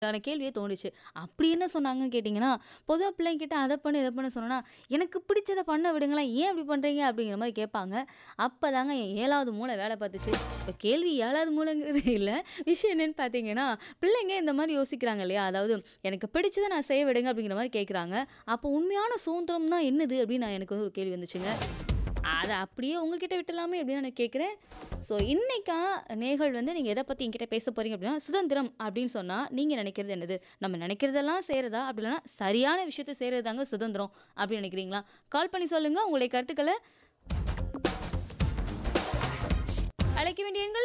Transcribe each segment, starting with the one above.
ஆன கேள்வியே தோணுச்சு. அப்படி என்ன சொன்னாங்கன்னு கேட்டீங்கன்னா, பொதுவா பிள்ளைங்ககிட்ட அத பண்ணு, இத பண்ணு சொன்னோம்னா, "எனக்கு பிடிச்சத பண்ண விடுங்களேன். ஏன் இப்படி பண்றீங்க?" அப்படிங்கிற மாரி கேட்பாங்க. அப்பதாங்க என் 7வது மூளை வேல பார்த்துச்சு. இப்ப கேள்வி 7வது மூளைங்கிறது இல்ல. விஷயம் என்னன்னு பார்த்தீங்கன்னா, பிள்ளைங்க இந்த மாரி யோசிக்கிறாங்க இல்லையா? அதாவது எனக்கு பிடிச்சத நான் செய்ய விடுங்க அப்படிங்கிற மாரி கேட்குறாங்க. அப்போ உண்மையான சுதந்திரம்னா என்னது? அப்படின்னு நான் எனக்கு வந்து ஒரு கேள்வி வந்துச்சுங்க. அத அப்படியே உங்ககிட்ட விட்டுறலாமே அப்படின்னு நான் கேட்கிறேன். ஸோ இன்னைக்கா நேயர்கள் வந்து நீங்க எத பத்தி என்கிட்ட பேச போறீங்க அப்படின்னா, சுதந்திரம் அப்படின்னு சொன்னா நீங்க நினைக்கிறது என்னது? நம்ம நினைக்கிறதெல்லாம் செய்றதா? அப்படி இல்லன்னா சரியான விஷயத்த செய்றது தாங்க சுதந்திரம் அப்படின்னு நினைக்கிறீங்களா? கால் பண்ணி சொல்லுங்க உங்களுடைய கருத்துக்கள. அழைக்க வேண்டிய எண்கள்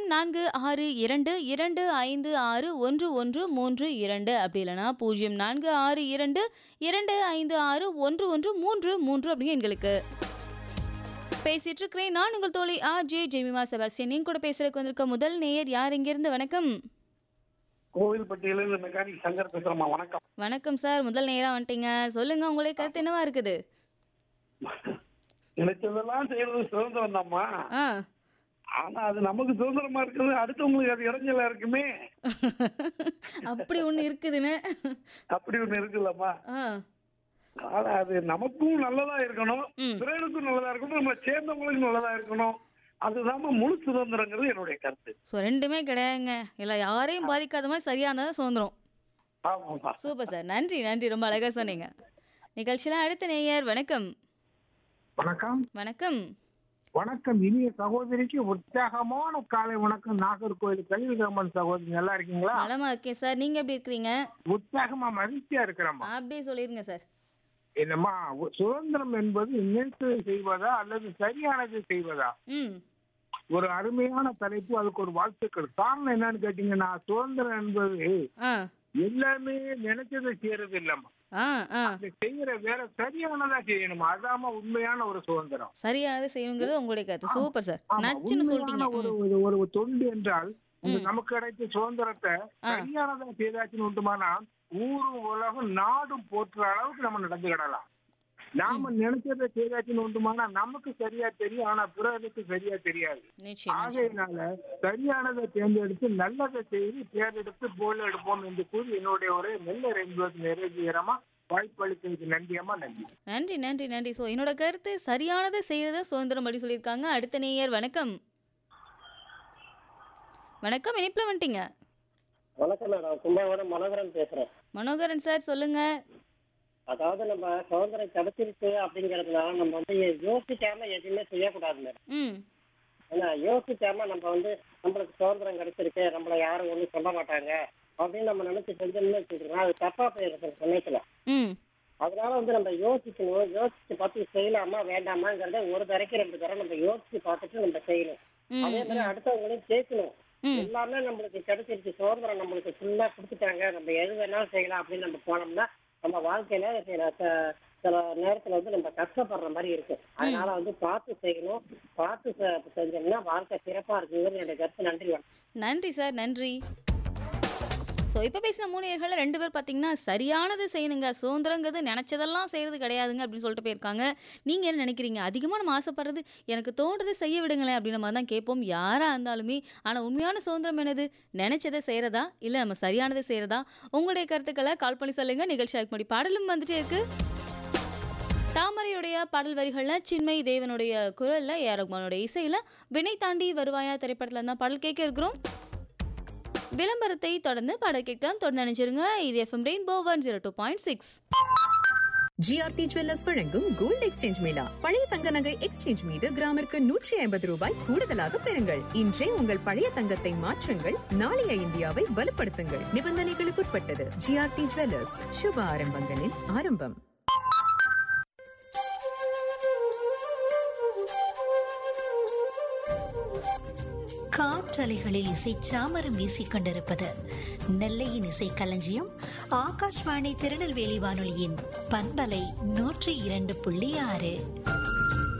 0462256113 அப்படி இல்லன்னா 0462256113 அப்படிங்கிற எண்களுக்கு. பேசிட்டு இருக்கிறேன். நான் உங்கள் தோழி ஆர்ஜே ஜெமிமா செபாஸ்டியன். என் கூட பேசுறதுக்கு வந்திருக்க முதல் நேயர் யார் இங்கிருந்து? வணக்கம். கோவில்பட்டியிலிருந்து மெக்கானிக் சங்கர் பேசுறேம்மா வணக்கம் வணக்கம் சார். முதல் நேரா வந்துட்டீங்க. சொல்லுங்க உங்களுடைய கருத்து என்னவா இருக்குது? நினைச்சதெல்லாம் செய்யறது சுதந்திரம் தான்மா ஆ. ஆனா அது நமக்கு சுதந்திரமா இருக்கிறது அடுத்தவங்களுக்கு அது இடைஞ்சலா இருக்குமே அப்படி ஒண்ணு இருக்குதுன்னு. அப்படி ஒண்ணு இருக்குல்லம்மா ஆ. ஆனா அது நமக்கும் நல்லதா இருக்கணும் ம். பிறருக்கும் நல்லதா இருக்கணும் நம்ம சேர்ந்தவங்களுக்கும் நல்லதா இருக்கணும் அதுதாம்மா முழு சுதந்திரங்கிறது என்னுடைய கருத்து ஸோ 2மே கிடையாதுங்க. இல்ல யாரையும் பாதிக்காத மாரி சரியா இருந்தா தான் சுதந்திரம். ஆமாம்மா சூப்பர் சார். நன்றி, நன்றி. ரொம்ப அழகா சொன்னீங்க. நிகழ்ச்சியில அடுத்த நேயர் வணக்கம். வணக்கம் வணக்கம். வணக்கம் இனிய சகோதரிக்கு உற்சாகமான காலை வணக்கம் நாகர்கோவில் கல்விகம்மன் சகோதரி நல்லா இருக்கீங்களா நலமா இருக்கேன் சார். நீங்க எப்படி இருக்கிறீங்க? உற்சாகமா மகிழ்ச்சியா இருக்கிறேம்மா அப்படியே சொல்லிருங்க சார். என்னம்மா உ- சுதந்திரம் என்பது நினைத்ததை செய்வதா அல்லது சரியானதை செய்வதா ம். ஒரு அருமையான தலைப்பு அதுக்கு ஒரு வாழ்த்துக்கள் காரணம் என்னன்னு கேட்டீங்கன்னா சுதந்திரம் என்பது ஆ. எல்லாமே நினைச்சதை செய்யறது இல்லம்மா ஆ, ஆ. அது செய்யற வேற சரியானதா செய்யணுமா அதாம உண்மையான ஒரு சுதந்திரம் சரியானது செய்யணுங்கிறது உங்களுடைய கருத்து. Super sir. ஆமா, நச்சுன்னு சொல்லிட்டீங்க. உண்மையான ஒரு ம். ஒரு- ஒரு ஒரு தொண்டு என்றால் இந்த ம். நமக்கு கிடைத்த சுதந்திரத்தை ஆ. சரியானதா செய்தாச்சுன்னு உண்டுமானா ஊரும் உலகம் நாடும் போற்றுற அளவுக்கு நம்ம நடந்துக்கிடலாம் நாம நினைச்சதை செய்தாச்சுன்னு உண்டுமானா நமக்கு சரியா தெரியும் ஆனா பிறருக்கு சரியா தெரியாது நிச்சயம், நிச்சயம். ஆகையினால சரியானதை தேர்ந்தெடுத்து நல்லதை செய்து தேர்ந்தெடுத்து போல் எடுப்போம் என்று கூறி என்னுடைய ஒரு நல்ல என்பது நிறைவேறமா வாய்ப்பளித்ததுக்கு நன்றியம்மா நன்றி நன்றி, நன்றி, நன்றி. ஸோ என்னோட கருத்து சரியானதை செய்யறது சுதந்திரம் அப்படி சொல்லியிருக்காங்க. அடுத்த நேயர் வணக்கம். வணக்கம். இணைப்புல வந்துட்டீங்க. வணக்கம் மேடம் கும்பகோணம் மனோகரன் பேசுறேன் மனோகரன் சார் சொல்லுங்க. அதாவது நம்ம சுதந்திரம் கிடைச்சிருக்கு அப்படிங்கறதுனால நம்ம வந்து யோசிக்காம எதுவுமே செய்யக்கூடாது மேடம் ம். ஏன்னா யோசிக்காம நம்ம வந்து நம்மளுக்கு சுதந்திரம் கிடைச்சிருக்கு நம்மள யாரும் ஒண்ணும் சொல்ல மாட்டாங்க அப்படின்னு நம்ம நினைச்சு செஞ்சோம்னு வச்சுக்கோங்க அது தப்பா போயிருக்கிற சமயத்துல ம். அதனால வந்து நம்ம யோசிக்கணும் யோசிச்சு பார்த்து செய்யலாமா வேண்டாமாங்கிறத ஒரு தரைக்கு ரெண்டு தரம் நம்ம யோசிச்சு பார்த்துட்டு நம்ம செய்யணும் ம், அதே மாதிரி ம். அடுத்தவங்களையும் கேட்கணும் ம். எல்லாமே நம்மளுக்கு கிடைச்சிருச்சு சுதந்திரம் நம்மளுக்கு ஃபுல்லா கொடுத்துட்டாங்க நம்ம எது வேணாலும் செய்யலாம் அப்படின்னு நம்ம போனோம்னா நம்ம வாழ்க்கையில சில ச- சில நேரத்துல வந்து நம்ம கஷ்டப்படுற மாதிரி இருக்கும் அதனால வந்து பார்த்து செய்யணும் பார்த்து செ- செஞ்சோம்னா வாழ்க்கை சிறப்பா இருக்குங்கிறது என்னுடைய கருத்து நன்றி வணக்கம் நன்றி சார். நன்றி. ஸோ இப்போ பேசின மூணு நேயர்கள்ல 2 பேர் பார்த்தீங்கன்னா, சரியானது செய்யணுங்க. சுதந்திரங்கிறது நினைச்சதெல்லாம் செய்றது கிடையாதுங்க அப்படின்னு சொல்லிட்டு போயிருக்காங்க. நீங்க என்ன நினைக்கிறீங்க? அதிகமா நம்ம ஆசைப்படுறது, எனக்கு தோன்றதை செய்ய விடுங்களேன் அப்படின்ற மாரி தான் கேட்போம். யாரா இருந்தாலுமே. ஆனா உண்மையான சுதந்திரம் என்னது? நினைச்சதை செய்றதா? இல்ல நம்ம சரியானதை செய்றதா? உங்களுடைய கருத்துக்கள கால் பண்ணி சொல்லுங்க. நிகழ்ச்சி அதுக்கு முன்னாடி பாடலும் வந்துட்டே இருக்கு. தாமரையுடைய பாடல் வரிகள்ல சின்மயி தேவனுடைய குரல்ல ஏ ஆர் ரகுமானுடைய இசையில வினை தாண்டி வருவாயா திரைப்படத்துல இருந்தா பாடல் கேட்க இருக்கிறோம். விளம்பரத்தை தொடர்ந்து பாடல் கேட்கலாம். தொடர்ந்து நினைச்சிருங்க. இது எஃப்எம் ரெயின்போ 102.6. ஜிஆர்டி ஜுவல்லர்ஸ் வழங்கும் கோல்ட் எக்ஸ்சேஞ்ச் மேளா பழைய தங்க நகை எக்ஸ்சேஞ்ச் மீது கிராமிற்கு நூற்றி ஐம்பது ரூபாய் கூடுதலாக பெறுங்கள் இன்றே உங்கள் பழைய தங்கத்தை மாற்றுங்கள் நாளைய இந்தியாவை வலுப்படுத்துங்கள் நிபந்தனைகளுக்குட்பட்டது ஜிஆர்டி ஜுவல்லர்ஸ் சுப ஆரம்பங்களின் ஆரம்பம் காற்றலைகளில் இசை சாமரம் வீசிக் கொண்டிருப்பது நெல்லையின் இசை களஞ்சியம் ஆகாஷ்வாணி திருநெல்வேலி வானொலியின் பண்பலை நூற்றி இரண்டு புள்ளி ஆறு